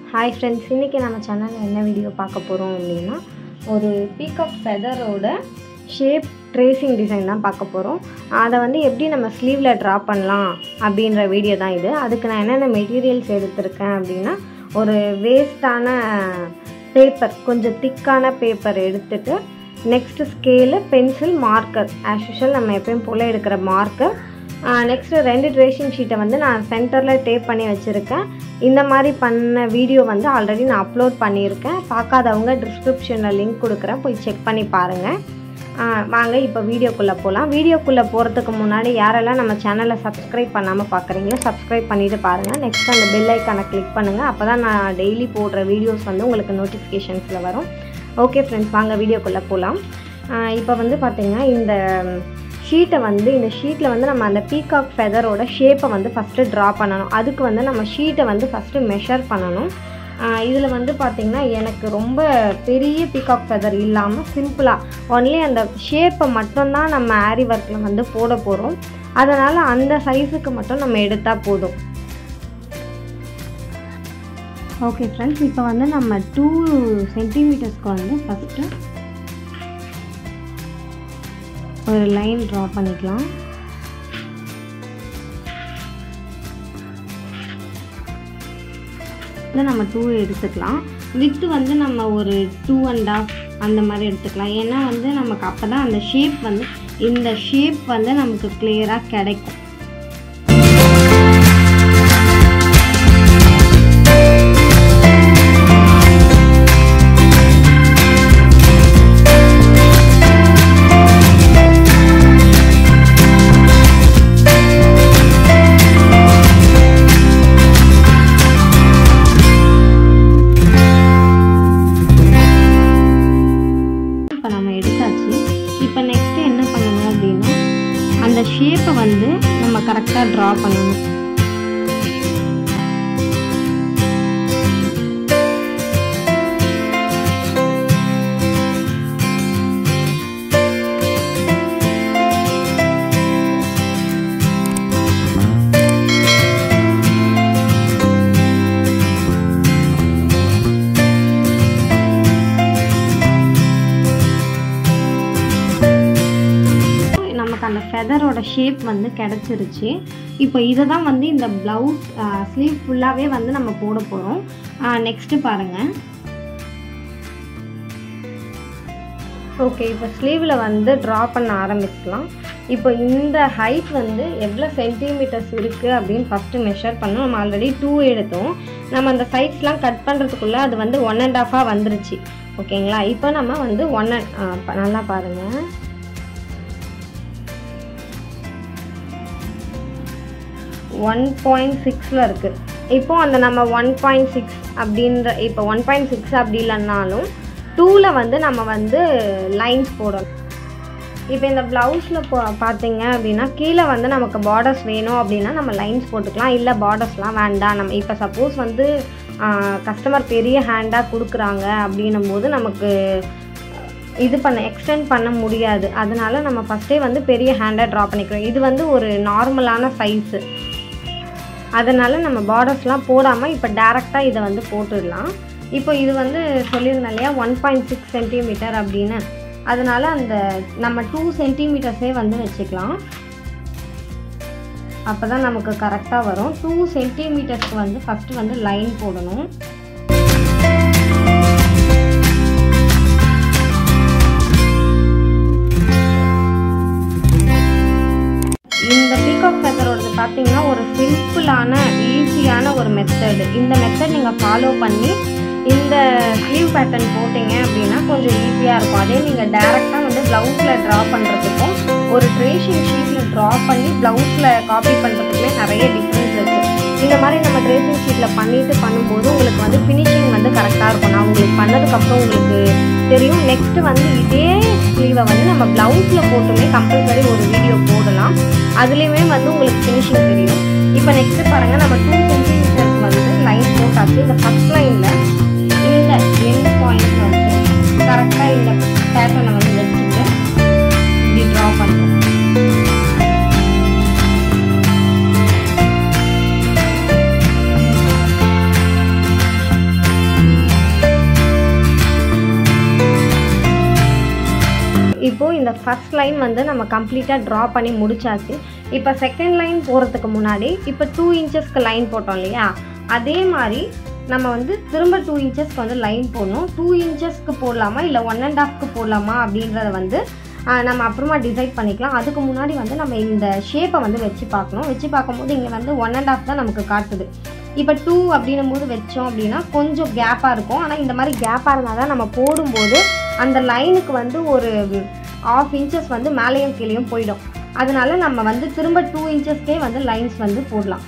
hi friends இன்றைக்கி நம்ம சேனலில் என்ன வீடியோ பார்க்க போகிறோம் அப்படின்னா ஒரு பீகாக் ஃபெதரோட ஷேப் ட்ரேசிங் டிசைன் தான் பார்க்க போகிறோம் அதை வந்து எப்படி நம்ம ஸ்லீவில் ட்ரா பண்ணலாம் அப்படின்ற வீடியோ தான் இது அதுக்கு நான் என்னென்ன மெட்டீரியல்ஸ் எடுத்திருக்கேன் அப்படின்னா ஒரு வேஸ்டான பேப்பர் கொஞ்சம் திக்கான பேப்பர் எடுத்துட்டு next scale pencil marker as usual நம்ம எப்பயும் போல் எடுக்கிற மார்க்கர் நெக்ஸ்ட்டு ரெண்டு ட்ரேஷிங் ஷீட்டை வந்து நான் சென்டரில் டேப் பண்ணி வச்சுருக்கேன் இந்த மாதிரி பண்ண வீடியோ வந்து ஆல்ரெடி நான் அப்லோட் பண்ணியிருக்கேன் பார்க்காதவங்க டிஸ்கிரிப்ஷனில் லிங்க் கொடுக்குறேன் போய் செக் பண்ணி பாருங்கள் வாங்க இப்போ வீடியோக்குள்ளே போகலாம் வீடியோக்குள்ளே போகிறதுக்கு முன்னாடி யாரெல்லாம் நம்ம சேனலை சப்ஸ்கிரைப் பண்ணாமல் பார்க்குறீங்களோ சப்ஸ்கிரைப் பண்ணிவிட்டு பாருங்கள் நெக்ஸ்ட் அந்த பெல் ஐக்கானை கிளிக் பண்ணுங்கள் அப்போ தான் நான் டெய்லி போடுற வீடியோஸ் வந்து உங்களுக்கு நோட்டிஃபிகேஷன்ஸில் வரும் ஓகே ஃப்ரெண்ட்ஸ் வாங்க வீடியோக்குள்ளே போகலாம் இப்போ வந்து பார்த்திங்கன்னா இந்த ஷீட்டை வந்து இந்த ஷீட்டில் வந்து நம்ம அந்த பீகாக் ஃபெதரோட ஷேப்பை வந்து ஃபஸ்ட்டு ட்ரா பண்ணணும் அதுக்கு வந்து நம்ம ஷீட்டை வந்து ஃபஸ்ட்டு மெஷர் பண்ணணும் இதில் வந்து பார்த்திங்கன்னா எனக்கு ரொம்ப பெரிய பீகாக் ஃபெதர் இல்லாமல் சிம்பிளாக ஒன்லி அந்த ஷேப்பை மட்டும்தான் நம்ம ஆரி ஒர்க்கில் வந்து போட போகிறோம் அதனால் அந்த சைஸுக்கு மட்டும் நம்ம எடுத்தால் போதும் ஓகே ஃப்ரெண்ட்ஸ் இப்போ வந்து நம்ம டூ சென்டிமீட்டர்ஸ்க்கு வந்து ஃபஸ்ட்டு ஒரு லைன் ட்ரா பண்ணிக்கலாம் இதை நம்ம டூ எடுத்துக்கலாம் வித்து வந்து நம்ம ஒரு டூ அண்ட் ஆஃப் அந்த மாதிரி எடுத்துக்கலாம் ஏன்னா வந்து நமக்கு அப்போ தான் அந்த ஷேப் வந்து இந்த ஷேப் வந்து நமக்கு கிளியராக கிடைக்கும் இப்போ நம்ம எடுத்தாச்சு இப்போ நெக்ஸ்ட்டு என்ன பண்ணணும் அப்படின்னா அந்த ஷேப்பை வந்து நம்ம கரெக்டாக ட்ரா பண்ணணும் நமக்கு அந்த ஃபெதரோட ஷேப் வந்து கிடச்சிருச்சு இப்போ இதை தான் வந்து இந்த ப்ளவுஸ் ஸ்லீவ் ஃபுல்லாகவே வந்து நம்ம போட போகிறோம் நெக்ஸ்ட்டு பாருங்கள் ஓகே இப்போ ஸ்லீவில் வந்து ட்ரா பண்ண ஆரம்பிக்கலாம் இப்போ இந்த ஹைட் வந்து எவ்வளோ சென்டிமீட்டர்ஸ் இருக்குது அப்படின்னு ஃபஸ்ட்டு மெஷர் பண்ணோம் நம்ம ஆல்ரெடி டூ எடுத்தோம் நம்ம அந்த சைட்ஸ்லாம் கட் பண்ணுறதுக்குள்ளே அது வந்து ஒன் அண்ட் ஆஃபாக வந்துருச்சு ஓகேங்களா இப்போ நம்ம வந்து ஒன் அண்ட் நல்லா பாருங்கள் ஒன் பாயிண்ட் சிக்ஸில் இருக்குது இப்போ அந்த நம்ம ஒன் பாயிண்ட் சிக்ஸ் அப்படின்ற இப்போ ஒன் பாயிண்ட் சிக்ஸ் அப்படி இல்லைன்னாலும் டூவில் வந்து நம்ம வந்து லைன்ஸ் போடணும் இப்போ இந்த ப்ளவுஸில் போ பார்த்தீங்க அப்படின்னா கீழே வந்து நமக்கு பார்டர்ஸ் வேணும் அப்படின்னா நம்ம லைன்ஸ் போட்டுக்கலாம் இல்லை பார்டர்ஸ்லாம் வேண்டாம் நம்ம இப்போ சப்போஸ் வந்து கஸ்டமர் பெரிய ஹேண்டாக கொடுக்குறாங்க அப்படின்னும் போது நமக்கு இது பண்ண எக்ஸ்டெண்ட் பண்ண முடியாது அதனால நம்ம ஃபஸ்ட்டே வந்து பெரிய ஹேண்டாக ட்ரா பண்ணிக்கிறோம் இது வந்து ஒரு நார்மலான சைஸு அதனால் நம்ம பார்டர்ஸ்லாம் போடாமல் இப்போ டேரெக்டாக இதை வந்து போட்டுடலாம் இப்போ இது வந்து சொல்லியிருந்தேன் இல்லையா ஒன் பாயிண்ட் சிக்ஸ் சென்டிமீட்டர் அப்படின்னு அதனால் அந்த நம்ம டூ சென்டிமீட்டர்ஸே வந்து வச்சுக்கலாம் அப்போ தான் நமக்கு கரெக்டாக வரும் டூ சென்டிமீட்டர்ஸ்க்கு வந்து ஃபஸ்ட்டு வந்து லைன் போடணும் இந்த பீகாக் ஃபெதரோடது பார்த்தீங்கன்னா ஒரு சிம்பிளான ஈஸியான ஒரு மெத்தடு இந்த மெத்தட் நீங்கள் ஃபாலோ பண்ணி இந்த ஸ்லீவ் பேட்டர்ன் போட்டிங்க அப்படின்னா கொஞ்சம் ஈஸியாக இருக்கும் அதே நீங்கள் டேரெக்டாக வந்து ப்ளவுஸில் ட்ரா பண்ணுறதுக்கும் ஒரு ட்ரேஷிங் ஷீட்டில் ட்ரா பண்ணி ப்ளவுஸில் காப்பி பண்ணுறதுக்குமே நிறைய டிஃப்ரென்ஸ் இருக்குது இந்த மாதிரி நம்ம ட்ரேசிங் ஷீட்டில் பண்ணிட்டு பண்ணும்போது உங்களுக்கு வந்து ஃபினிஷிங் வந்து கரெக்டாக இருக்கும் நான் உங்களுக்கு பண்ணதுக்கப்புறம் உங்களுக்கு தெரியும் நெக்ஸ்ட்டு வந்து இதே ஸ்லீவை வந்து நம்ம ப்ளவுஸில் போட்டுமே கம்பல்சரி ஒரு வீடியோ போடலாம் அதுலேயுமே வந்து உங்களுக்கு ஃபினிஷிங் தெரியும் இப்போ நெக்ஸ்ட்டு பாருங்கள் நம்ம டூ சென்டிமீட்டர்ஸ் வந்து லைன் போட்டாச்சு இந்த ஃபஸ்ட் லைனில் இந்த எண்ட் பாயிண்ட் வந்து கரெக்டாக இந்த பேட்டர்னை வந்து வச்சுட்டு இப்படி ட்ரா பண்ணுறோம் இப்போது இந்த ஃபஸ்ட் லைன் வந்து நம்ம கம்ப்ளீட்டாக ட்ரா பண்ணி முடிச்சாச்சு இப்போ செகண்ட் லைன் போகிறதுக்கு முன்னாடி இப்போ டூ இன்ச்சஸ்க்கு லைன் போட்டோம் இல்லையா அதே மாதிரி நம்ம வந்து திரும்ப டூ இன்ச்சஸ்க்கு வந்து லைன் போடணும் டூ இன்ச்சஸ்க்கு போடலாமா இல்லை ஒன் அண்ட் ஹாஃப்க்கு போடலாமா அப்படின்றத வந்து ஆஹ், நம்ம அப்புறமா டிசைட் பண்ணிக்கலாம் அதுக்கு முன்னாடி வந்து நம்ம இந்த ஷேப்பை வந்து வச்சு பார்க்கணும் வச்சு பார்க்கும்போது இங்கே வந்து ஒன் அண்ட் ஹாஃப் தான் நமக்கு காட்டுது இப்போ டூ அப்படின்னும் போது வச்சோம் அப்படின்னா கொஞ்சம் கேப்பாக இருக்கும் ஆனால் இந்த மாதிரி கேப்பாக இருந்தால் தான் நம்ம போடும்போது அந்த லைனுக்கு வந்து ஒரு ஆஃப் இன்ச்சஸ் வந்து மேலேயும் கீழேயும் போயிடும் அதனால நம்ம வந்து திரும்ப டூ இன்ச்சஸ்க்கே வந்து லைன்ஸ் வந்து போடலாம்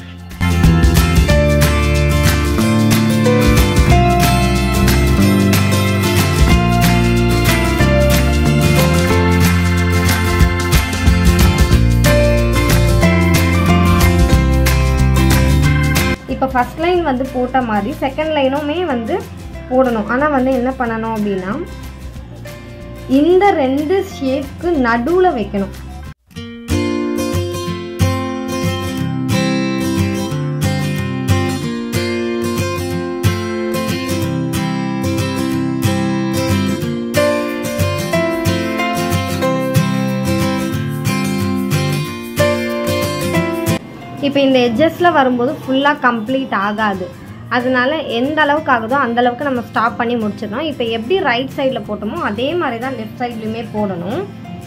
இப்போ ஃபஸ்ட் லைன் வந்து போட்ட மாதிரி செகண்ட் லைனுமே வந்து போடணும் ஆனால் வந்து என்ன பண்ணணும் அப்படின்னா இந்த ரெண்டு ஷேப்க்கு நடுவில் வைக்கணும் இப்போ இந்த எட்ஜஸில் வரும்போது ஃபுல்லாக கம்ப்ளீட் ஆகாது அதனால எந்த அளவுக்கு ஆகுதோ அந்த அளவுக்கு நம்ம ஸ்டாப் பண்ணி முடிச்சிடணும் இப்போ எப்படி ரைட் சைடில் போட்டோமோ அதே மாதிரி தான் லெஃப்ட் சைட்லையுமே போடணும்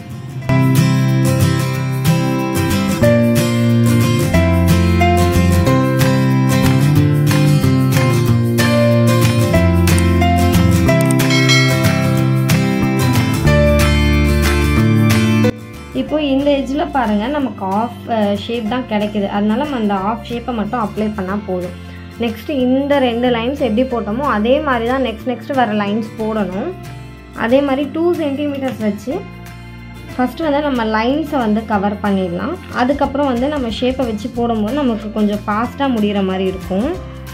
இப்போ இந்த எட்ஜில் பாருங்கள் நமக்கு ஆஃப் ஷேப் தான் கிடைக்குது அதனால நம்ம அந்த ஆஃப் ஷேப்பை மட்டும் அப்ளை பண்ணால் போதும் நெக்ஸ்ட்டு இந்த ரெண்டு லைன்ஸ் எப்படி போட்டோமோ அதே மாதிரி தான் நெக்ஸ்ட் நெக்ஸ்ட் வர லைன்ஸ் போடணும் அதே மாதிரி டூ சென்டிமீட்டர்ஸ் வச்சு ஃபஸ்ட்டு வந்து நம்ம லைன்ஸை வந்து கவர் பண்ணிடலாம் அதுக்கப்புறம் வந்து நம்ம ஷேப்பை வச்சு போடும்போது நமக்கு கொஞ்சம் ஃபாஸ்ட்டாக முடிகிற மாதிரி இருக்கும்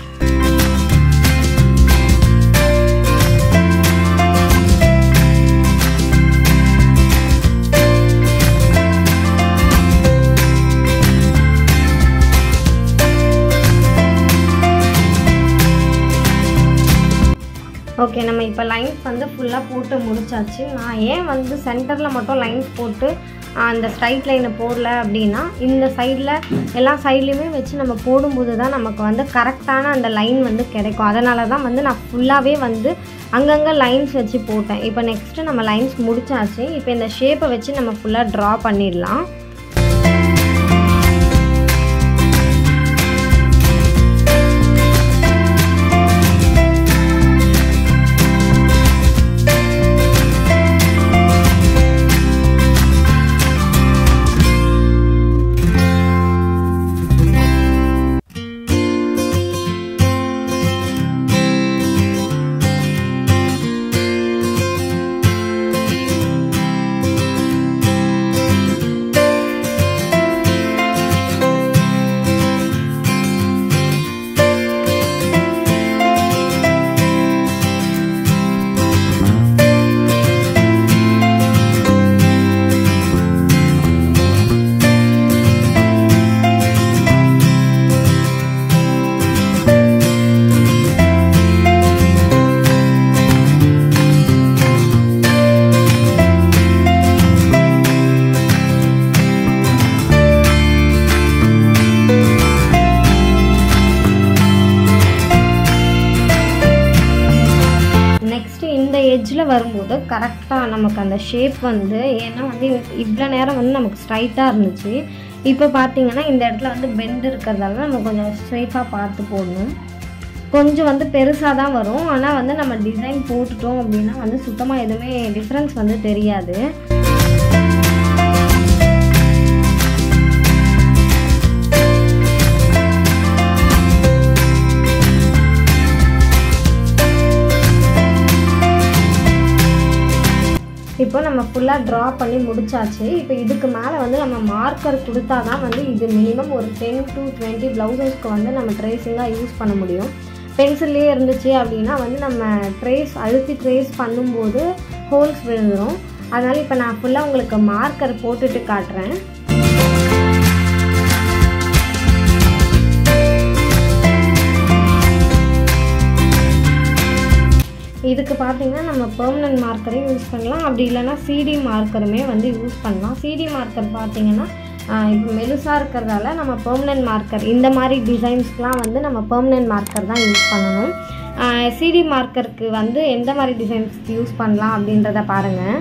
ஓகே நம்ம இப்போ லைன்ஸ் வந்து ஃபுல்லாக போட்டு முடிச்சாச்சு நான் ஏன் வந்து சென்டரில் மட்டும் லைன்ஸ் போட்டு ஆஹ், அந்த ஸ்ட்ரைட் லைனை போடல அப்படின்னா இந்த சைடில் எல்லா சைட்லேயுமே வச்சு நம்ம போடும்போது தான் நமக்கு வந்து கரெக்டான அந்த லைன் வந்து கிடைக்கும் அதனால தான் வந்து நான் ஃபுல்லாகவே வந்து அங்கங்கே லைன்ஸ் வச்சு போட்டேன் இப்போ நெக்ஸ்ட்டு நம்ம லைன்ஸ் முடிச்சாச்சு இப்போ இந்த ஷேப்பை வச்சு நம்ம ஃபுல்லாக ட்ரா பண்ணிடலாம் நெக்ஸ்ட்டு இந்த எட்ஜில் வரும்போது கரெக்டாக நமக்கு அந்த ஷேப் வந்து ஏன்னா வந்து இவ்வளோ நேரம் வந்து நமக்கு ஸ்ட்ரைட்டாக இருந்துச்சு இப்போ பார்த்தீங்கன்னா இந்த இடத்துல வந்து பெண்ட் இருக்கிறதால நம்ம கொஞ்சம் ஸ்ட்ரைட்டாக பார்த்து போடணும் கொஞ்சம் வந்து பெருசாக தான் வரும் ஆனால் வந்து நம்ம டிசைன் போட்டுட்டோம் அப்படின்னா வந்து சுத்தமாக எதுவுமே டிஃப்ரென்ஸ் வந்து தெரியாது இப்போ நம்ம ஃபுல்லாக ட்ரா பண்ணி முடிச்சாச்சு இப்போ இதுக்கு மேலே வந்து நம்ம மார்க்கர் கொடுத்தா தான் வந்து இது மினிமம் ஒரு டென் டு டுவெண்ட்டி ப்ளவுசஸ்க்கு வந்து நம்ம ட்ரேஸிங்காக யூஸ் பண்ண முடியும் பென்சில்லே இருந்துச்சு அப்படின்னா வந்து நம்ம ட்ரேஸ் அழுத்தி ட்ரேஸ் பண்ணும்போது ஹோல்ஸ் விழுந்துடும் அதனால் இப்போ நான் ஃபுல்லாக உங்களுக்கு மார்க்கர் போட்டுட்டு காட்டுறேன் இதுக்கு பார்த்தீங்கன்னா நம்ம பெர்மனன்ட் மார்க்கரையும் யூஸ் பண்ணலாம் அப்படி இல்லைன்னா சிடி மார்க்கருமே வந்து யூஸ் பண்ணலாம் சிடி மார்க்கர் பார்த்தீங்கன்னா இப்போ மெலுசாக இருக்கிறதால நம்ம பெர்மனன்ட் மார்க்கர் இந்த மாதிரி டிசைன்ஸ்க்கெலாம் வந்து நம்ம பெர்மனன்ட் மார்க்கர் தான் யூஸ் பண்ணணும் சிடி மார்க்கருக்கு வந்து எந்த மாதிரி டிசைன்ஸ்க்கு யூஸ் பண்ணலாம் அப்படின்றத பாருங்கள்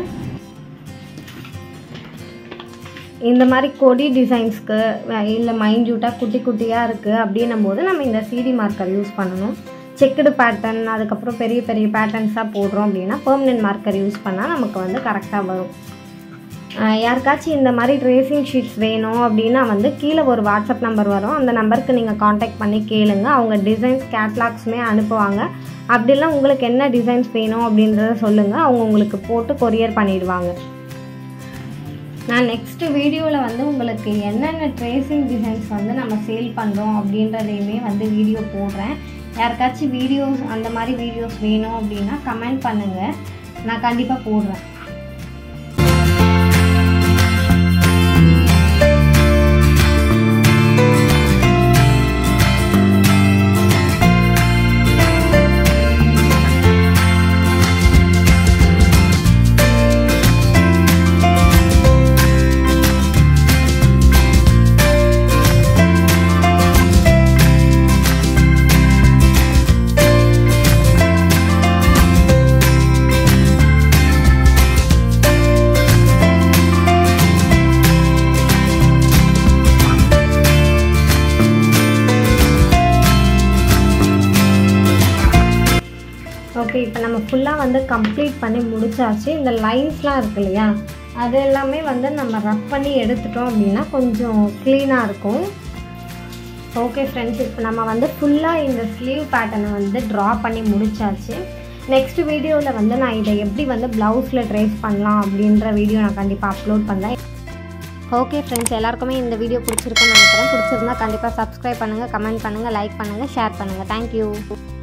இந்த மாதிரி கொடி டிசைன்ஸ்க்கு இல்லை மைன்யூட்டாக குட்டி குட்டியாக இருக்குது அப்படின்னும் போது நம்ம இந்த சிடி மார்க்கர் யூஸ் பண்ணணும் செக்குடு பேட்டர்ன் அதுக்கப்புறம் பெரிய பெரிய பேட்டர்ன்ஸாக போடுறோம் அப்படின்னா பெர்மனன்ட் மார்க்கர் யூஸ் பண்ணால் நமக்கு வந்து கரெக்டாக வரும் யாருக்காச்சும் இந்த மாதிரி ட்ரேசிங் ஷீட்ஸ் வேணும் அப்படின்னா வந்து கீழே ஒரு வாட்ஸ்அப் நம்பர் வரும் அந்த நம்பருக்கு நீங்கள் காண்டாக்ட் பண்ணி கேளுங்க அவங்க டிசைன்ஸ் கேட்லாக்ஸுமே அனுப்புவாங்க அப்படிலாம் உங்களுக்கு என்ன டிசைன்ஸ் வேணும் அப்படின்றத சொல்லுங்கள் அவங்க உங்களுக்கு போட்டு கொரியர் பண்ணிடுவாங்க நான் நெக்ஸ்ட் வீடியோவில் வந்து உங்களுக்கு என்னென்ன ட்ரேசிங் டிசைன்ஸ் வந்து நம்ம சேல் பண்ணுறோம் அப்படின்றதையுமே வந்து வீடியோ போடுறேன் யாருக்காச்சும் வீடியோஸ் அந்த மாதிரி வீடியோஸ் வேணும் அப்படின்னா கமெண்ட் பண்ணுங்கள் நான் கண்டிப்பாக போடுறேன் ஓகே இப்போ நம்ம ஃபுல்லாக வந்து கம்ப்ளீட் பண்ணி முடிச்சாச்சு இந்த லைன்ஸ்லாம் இருக்கு இல்லையா அது எல்லாமே வந்து நம்ம ரஃப் பண்ணி எடுத்துட்டோம் அப்படின்னா கொஞ்சம் க்ளீனாக இருக்கும் ஓகே ஃப்ரெண்ட்ஸ் இப்போ நம்ம வந்து ஃபுல்லாக இந்த ஸ்லீவ் பேட்டர்னை வந்து ட்ரா பண்ணி முடிச்சாச்சு நெக்ஸ்ட் வீடியோவில் வந்து நான் இதை எப்படி வந்து ப்ளவுஸில் ட்ரேஸ் பண்ணலாம் அப்படின்ற வீடியோ நான் கண்டிப்பாக அப்லோட் பண்ணுறேன் ஓகே ஃப்ரெண்ட்ஸ் எல்லாருக்குமே இந்த வீடியோ பிடிச்சிருக்குன்னு நினைக்கிறேன் பிடிச்சிருந்தா கண்டிப்பாக சப்ஸ்கிரைப் பண்ணுங்கள் கமெண்ட் பண்ணுங்கள் லைக் பண்ணுங்கள் ஷேர் பண்ணுங்கள் தேங்க்யூ